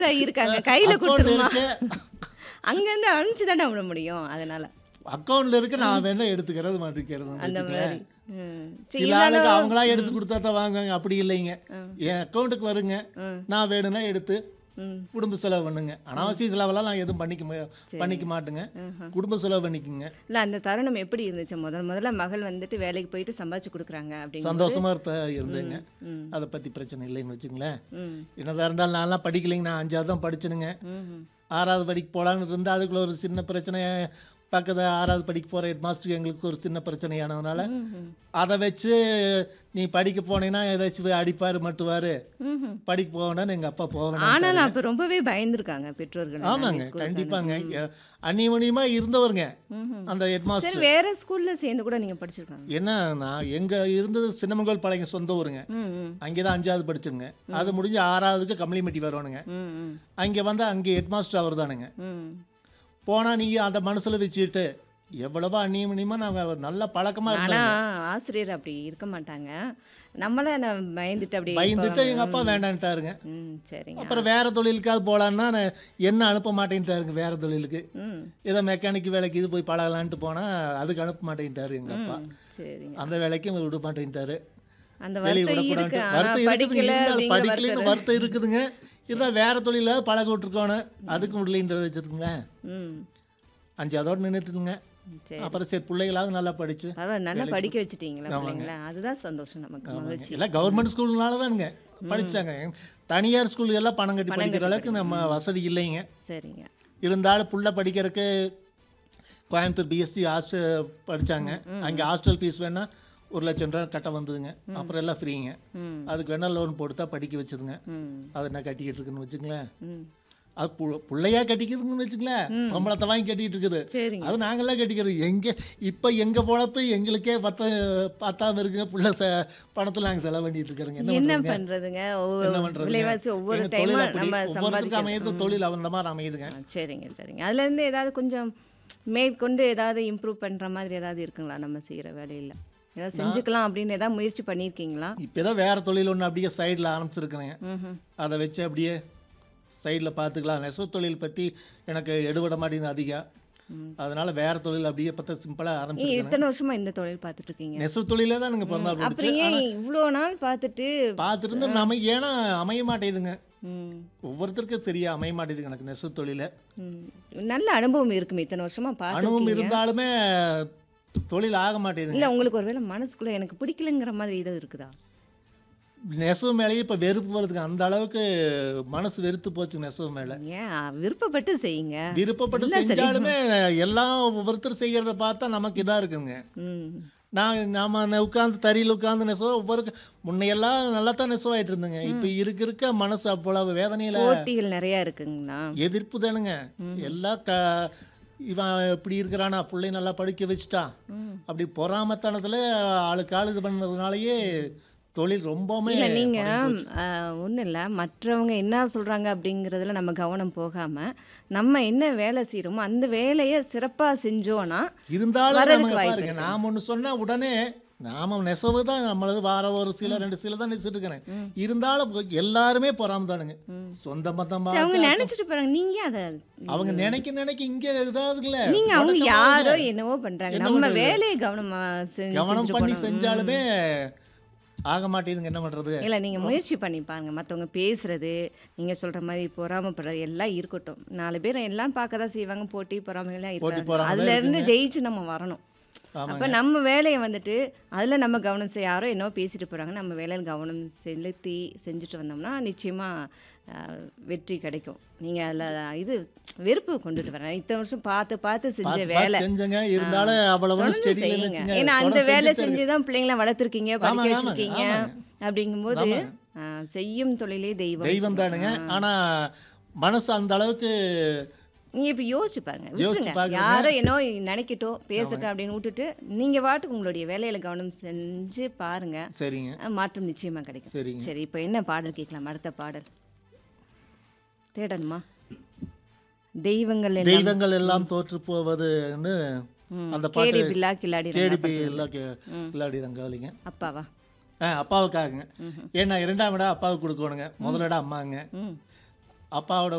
தான் இருக்காங்க கையில அக்கௌண்ட்ல கொடுத்துருமா இருக்கு அங்கேருந்து அனுப்பிச்சு தானே விட முடியும் அதனால அக்கௌண்ட்ல இருக்கு நான் வேணா எடுத்துக்கிறது மாட்டிக்கிறது அந்த வச்சுக்கங்களேன். மாதிரி ம். சரி, சில ஆளுங்க இருந்தாலும் அவங்களா எடுத்து கொடுத்தா தான் வாங்குவாங்க அப்படி இல்லைங்க என் அக்கௌண்ட்டுக்கு வருங்க நான் வேணும்னா எடுத்து ம். குடும்ப செலவு பண்ணுங்க அனாவசிய செலவெல்லாம் நான் எதுவும் பண்ணிக்க மு- பண்ணிக்க மாட்டேங்க குடும்ப செலவு பண்ணிக்கோங்க இல்ல அந்த தருணம் எப்படி இருந்துச்சு முதல் முதல்ல மகள் வந்துட்டு வேலைக்கு போயிட்டு சம்பாதிச்சு கொடுக்குறாங்க அப்படிங்க சந்தோஷமா இருந்த இருந்தேங்க ம். அதை பத்தி பிரச்சனை இல்லைன்னு வச்சுங்களேன் ம் என்னதான் இருந்தாலும் நான்லாம் படிக்கலைங்க நான் அஞ்சாவது தான் படிச்சேனுங்க ம் ஆறாவது படிக்க போகலான்னு இருந்தால் அதுக்குள்ள ஒரு சின்ன பிரச்சனை பக்கத்து ஆறாவது படிக்க போகிற ஹெட் மாஸ்டருக்கு எங்களுக்கு ஒரு சின்ன பிரச்சனையானதுனால அதை வச்சு நீ படிக்க போனேன்னா ஏதாச்சும் அடிப்பார் மட்டுவார் ம்ஹும். படிக்க போவேன்னு எங்கள் அப்பா போவேன் ஆனாலும் அப்ப ரொம்பவே பயந்துருக்காங்க பெற்றோர்கள் ஆமாங்க எல்லாமே ஸ்கூலுக்கு கண்டிப்பாங்க அந்நியமணியமாக இருந்தவருங்க ம்ஹும். அந்த ஹெட் மாஸ்டர் சரி வேற ஸ்கூல்ல சேர்ந்து கூட நீங்க படிச்சிருக்காங்க என்ன நான் எங்கள் இருந்தது சின்னமங்கல் பழைய சொந்த ஊருங்க ம் ம் அங்கே தான் அஞ்சாவது படிச்சுங்க அது முடிஞ்சு ஆறாவதுக்கு கம்ப்ளிமெண்ட்டி வரணுங்க ம் ம் அங்கே வந்து அங்கே ஹெட் மாஸ்டர் அவர் தானுங்க ம் போனால் நீங்கள் அந்த மனசில் வச்சுக்கிட்டு எவ்வளவோ அந்நியமணியமாக நாங்கள் நல்ல பழக்கமாக ஆனா இருந்தோம் ஆசிரியர் அப்படி இருக்க மாட்டாங்க நம்மள நான் பயந்துட்டு அப்படி பயந்துட்டு எங்கள் அப்பா வேண்டான்ட்டாருங்க ம் சரிங்க அப்புறம் வேறு தொழிலுக்காவது போகலான்னா நான் என்ன அனுப்ப மாட்டேன்ட்டாருங்க வேறு தொழிலுக்கு ம் ஏதோ மெக்கானிக் வேலைக்கு இது போய் பழகலான்ட்டு போனால் அதுக்கு அனுப்ப மாட்டேன்ட்டாரு எங்கள் அப்பா ம், சரிங்க அந்த வேலைக்கும் விட மாட்டேன்ட்டாரு அந்த வெளியே வருத்தம் இருக்கு விடக்கூடாது ஆனா வருத்தம் இருக்குதுங்க படிக்கல இருந்தாலும் அப்படிங்கிற படிக்கலைன்னு வருத்தம் வருத்தம் இருக்குதுங்க இருந்தால் வேறு தொழிலாவது பழக விட்டுருக்கோணும் அதுக்கு முடியலன்ற வச்சுருக்குங்களேன் ம் அஞ்சாவதோடு நின்றுட்டுங்க சரி அப்புறம் சரி பிள்ளைகளாவது நல்லா படிச்சு பரவாயில்ல நல்லா படிக்க வச்சுட்டீங்களா பிள்ளைங்களா அதுதான் சந்தோஷம் நமக்கு மகிழ்ச்சி எல்லாம் கவர்மெண்ட் ஸ்கூல்னால தானுங்க படிச்சாங்க தனியார் ஸ்கூல் எல்லாம் பணம் கட்டி படிக்கிற அளவுக்கு நம்ம வசதி இல்லைங்க சரிங்க இருந்தாலும் புள்ள படிக்கிறதுக்கு கோயம்புத்தூர் பிஎஸ்சி ஹாஸ்டல் படிச்சாங்க அங்கே ஹாஸ்டல் ஃபீஸ் வேணா ஒரு லட்சம் ரூபா கட்ட வந்ததுங்க அப்புறம் எல்லாம் ஃப்ரீங்க ம் அதுக்கு வேணா லோன் போட்டு தான் படிக்க வச்சதுங்க ம் அதை நான் கட்டிக்கிட்டு இருக்குன்னு வச்சுங்களேன் ம் அது பு- பிள்ளையா கட்டிக்குதுன்னு வச்சுங்களேன் சம்பளத்தை வாங்கி கட்டிட்டு இருக்குது சரிங்க அது நாங்களாம் கட்டிக்கிறது எங்கே இப்போ எங்கள் பொழப்பு எங்களுக்கே பத்த பத்தாம இருக்குங்க புள்ள ச பணத்தில் நாங்கள் செலவு பண்ணிட்டு இருக்கிறோங்க என்ன என்ன பண்ணுறதுங்க பண்றதுங்க என்ன ஒவ்வொரு பண்ணுறதுங்க விலைவாசி ஒவ்வொரு எங்க டைமும் தொழில் அப்படி. நம்ம ஒவ்வொருத்தருக்கும் சம்பாதிக்கணும் அமையுது தொழில் அந்த மாதிரி அமையுதுங்க ஆ, சரிங்க சரிங்க அதுல இருந்து ஏதாவது கொஞ்சம் மேற்கொண்டு ஏதாவது இம்ப்ரூவ் பண்ற மாதிரி ஏதாவது இருக்குங்களா நம்ம செய்யற வேலையில ஏதாவது செஞ்சுக்கலாம் அப்படின்னு ஏதாவது முயற்சி பண்ணியிருக்கீங்களா இப்போ தான் வேறு தொழில் ஒன்று அப்படியே சைடில் ஆரம்பிச்சிருக்கிறேங்க ம்ஹும். அதை வச்சு அப்படியே சைடில் பார்த்துக்கலாம் நெசவு தொழில் பற்றி எனக்கு எடுபட மாட்டேங்குது அதிகம் அதனால வேறு தொழில் அப்படியே பார்த்தா சிம்பிளாக நீங்க ஆரம்பிச்சிருக்கேன் இத்தனை வருஷமா இந்த தொழில் பார்த்துட்டு இருக்கீங்க நெசவு தொழிலே தான் எனக்கு பிறந்தா அப்புறம் ஏன் இவ்வளோ நாள் பார்த்துட்டு பார்த்துருந்து நம்ம ஏன்னா அமைய மாட்டேங்குதுங்க ம், ஒவ்வொருத்தருக்கும் சரியா அமைய மாட்டேங்குது எனக்கு நெசவு தொழில ம். நல்ல அனுபவம் இருக்குமே இத்தனை வருஷமா அனுபவம் பார்த்துருக்கீங்க இருந்தாலுமே தொழில் ஆக மாட்டேங்குதுங்க இல்ல உங்களுக்கு ஒருவேளை மனசுக்குள்ள எனக்கு பிடிக்கலங்கிற மாதிரி ஏதாவது இருக்குதா நெசவு மேலேயே இப்போ வெறுப்பு வருதுங்க அந்த அளவுக்கு மனசு வெறுத்து போச்சு நெசவு மேலே ஏன் விருப்பப்பட்டு செய்யுங்க விருப்பப்பட்டு இல்ல, சரி. செஞ்சாலுமே எல்லாம் ஒவ்வொருத்தர் செய்கிறத பார்த்தா நமக்கு இதாக இருக்குங்க ம் நான் நாம உட்காந்து தறியில் உட்காந்து நெசவு ஒவ்வொரு முன்னையெல்லாம் நல்லா தான் நெசவாயிட்டு இருந்துங்க இப்போ இருக்க இருக்க மனசு அவ்வளவு வேதனையில் போட்டிகள் நிறைய இருக்குங்கண்ணா எதிர்ப்பு தானுங்க எல்லாம் க இவன் இப்படி இருக்கிறானா பிள்ளை நல்லா படிக்க வச்சுட்டான் ம். அப்படி பொறாமத்தனத்தில் ஆளுக்கு ஆள் இது பண்ணதுனாலயே தொழில் ரொம்பவுமே இல்ல நீங்க குறைஞ்சு போச்சு. ஒன்றும் இல்லை மற்றவங்க என்ன சொல்றாங்க அப்படிங்கிறதுல நம்ம கவனம் போகாம நம்ம என்ன வேலை செய்யறோமோ அந்த வேலையை சிறப்பா செஞ்சோன்னா இருந்தாலும் வர்றதுக்கு நம்ம வாய்ப்பு பாருங்க இருக்கு. நாம் ஒன்று சொன்னா உடனே நாம நெசவு தான் நம்மளது வார ஒரு சில ரெண்டு சில தான் நெசிட்டு இருக்கிறேன் இருந்தாலும் எல்லாருமே பொறாம தானுங்க சொந்த மத்தம் சரி, அவங்க பார்த்து நினைச்சிட்டு போறாங்க நீங்க அதை அவங்க நினைக்க நினைக்க இங்க இதாகுதுங்களே நீங்க அவங்க வழக்கமா யாரோ இல்ல. என்னவோ பண்றாங்க என்ன நம்ம பண்றது? வேலையை கவனமா செஞ்சு கவனம் செஞ்சுட்டு பண்ணி போனோம். செஞ்சாலுமே ஆக மாட்டேங்குதுங்க என்ன பண்றது இல்லை நீங்கள் முயற்சி பண்ணி பாருங்க மற்றவங்க பேசுறது நீங்கள் சொல்கிற மாதிரி பொறாமப்படுறது எல்லாம் இருக்கட்டும் நாலு பேர் எல்லாம் பார்க்க தான் செய்வாங்க போட்டி பொறாமைகள்லாம் போட்டி இருக்காது பொறாமை தான் அதுல இருந்து இருக்குங்க. ஜெயிச்சு நம்ம வரணும் ஆமாங்க. அப்போ நம்ம வேலையை வந்துட்டு அதில் நம்ம கவனம் செய் யாரோ என்னவோ பேசிட்டு போகிறாங்க நம்ம வேலையில் கவனம் செலுத்தி செஞ்சுட்டு வந்தோம்னா நிச்சயமாக வெற்றி கிடைக்கும் நீங்கள் அதில் இது வெறுப்பு கொண்டுட்டு வரேன் இத்தனை வருஷம் பார்த்து பார்த்து செஞ்ச பார்த்து வேலை பார்த்து செஞ்சங்க இருந்தாலும் அவ்வளவு தொடர்ந்து ஸ்டெடி செய்யுங்க ஏன்னா அந்த வேலை செஞ்சு தான் பிள்ளைங்களை வளர்த்துருக்கீங்க படிக்க ஆமாங்க, வச்சிருக்கீங்க ஆமாங்க. அப்படிங்கும்போது ஆமாங்க. ஆ, செய்யும் தொழிலே தெய்வம் தெய்வம் தானுங்க ஆனா மனசு அந்த அளவுக்கு நீங்க இப்ப யோசிச்சு பாருங்க யோசிச்சு விட்டுருங்க பாக்குறேங்க. யாரோ என்னோ நினைக்கட்டும் பேசட்டும் அப்படின்னு விட்டுட்டு நீங்க பாட்டுக்கு உங்களுடைய வேலையில கவனம் செஞ்சு பாருங்க சரிங்க அஹ் மாற்றம் நிச்சயமா கிடைக்கும் சரிங்க சரி இப்போ என்ன பாடல் கேட்கலாம் அடுத்த பாடல் தேடணுமா தெய்வங்கள் எல்லாம் தெய்வங்கள் எல்லாம் தோற்று போவதுன்னு ம், அந்த கேடி பாட்டு பில்லா கில்லாடி ரங்கா கேடிபி பாட்டு. எல்லாம் கே- கில்லாடி ரங்காவலிங்க அப்பாவா ஆ அப்பாவுக்காகங்க ஏன்னா இரண்டாம் இடம் அப்பாவுக்கு கொடுக்கணுங்க முதல் இடம் அம்மாங்க ம் அப்பாவோட